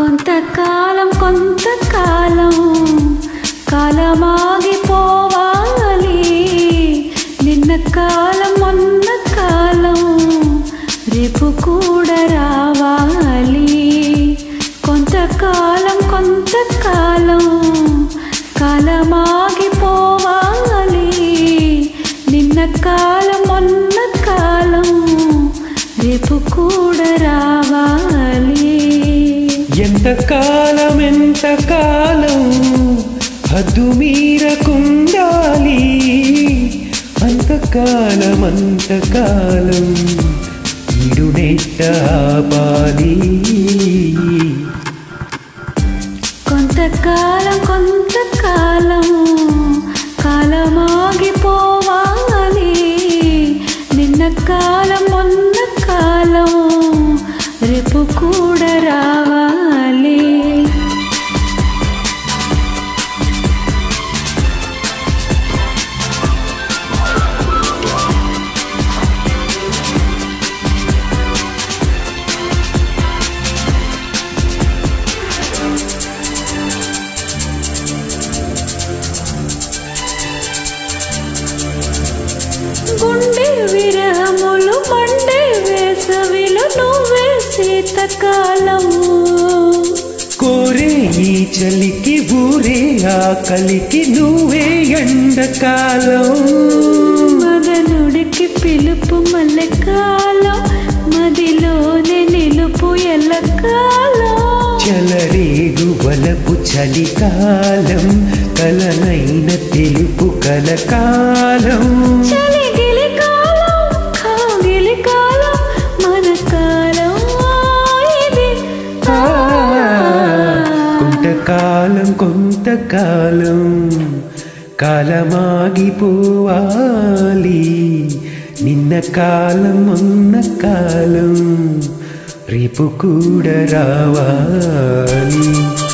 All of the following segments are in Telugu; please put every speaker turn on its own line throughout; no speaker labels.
కొంతకాలం కొంతకాలం కాలమాగిపోవాలి నిన్న కాలం మొన్న కాలం రేపు కూడా రావాలి కొంతకాలం కొంతకాలం కాలమాగిపోవాలి నిన్న కాలం మొన్న కాలం రేపు కూడా రావాలి
ఎంతకాలం ఎంతకాలం హద్దు మీరకుండాలి అంతకాలం అంతకాలం ఇడునెట్ట ఆపాలి
కొంతకాలం కొంతకాలం కాలమాగిపోవాలి నిన్న కాలం మొన్న కాలం రేపు కూడా రావాలి గుండె విరహములు మండే వేసవిలో నువ్వే శీతకాలము
కోరే ఈ చలికి ఊరే ఆకలికి నువ్వే ఎండకాలం
మదనుడికి పిలుపు మల్లెకాలం మదిలోనే నిలుపు ఎల్లకాలం
చలరేగు వలపు చలికాలం కలనైన తెలుపు కలకాలం
చలిగిలి కాలం కాగిలి కాలం మన కాలం ఇది
ఆ, కొంతకాలం కొంతకాలం కాలమాగిపోవాలి నిన్న కాలం మొన్న కాలం రేపు కూడా రావాలి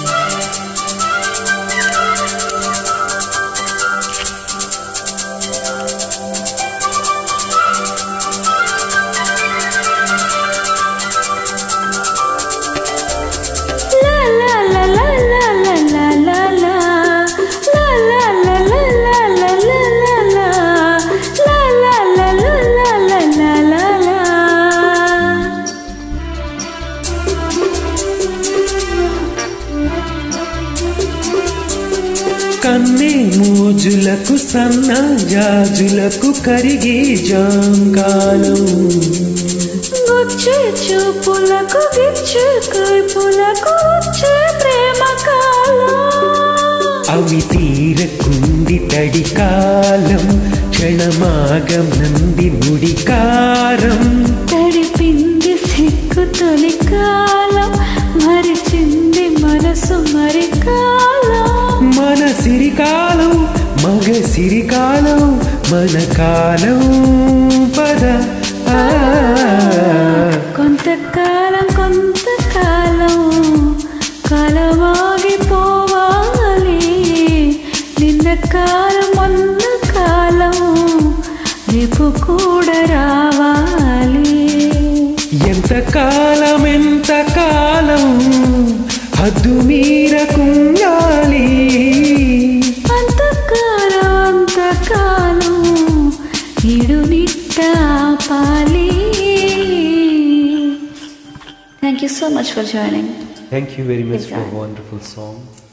La la la la la la la la la. La la la la la la la la la. La la la la la la la la la.
కన్నే మోజులకు సన్న జాజులకు కరిగే జాంకాలం
గుచ్చే చూపులకు గిచ్చే కైపులకు వచ్చే ప్రేమ కాలం
అవి తీరకుండి తడి కాలం క్షణమాగం నంది ముడికారం
తడిపింది సిగ్గు తొలి కాలం మరిచింది మనసు మరి కాలం
మన సిరికాలం మగ సిరికాలం మన కాలం పద ఆ,
కొంతకాలం కొంతకాలం కాలమాగిపోవాలి నిన్న కాలం మొన్న కాలం రేపు కూడా రావాలి
ఎంతకాలం ఎంతకాలం హద్దు మీరకుండాలి
అంతకాలం అంతకాలం ఇడు నిట్ట ఆపాలి thank you so much for joining
Thank you very much for
Exactly.
wonderful song.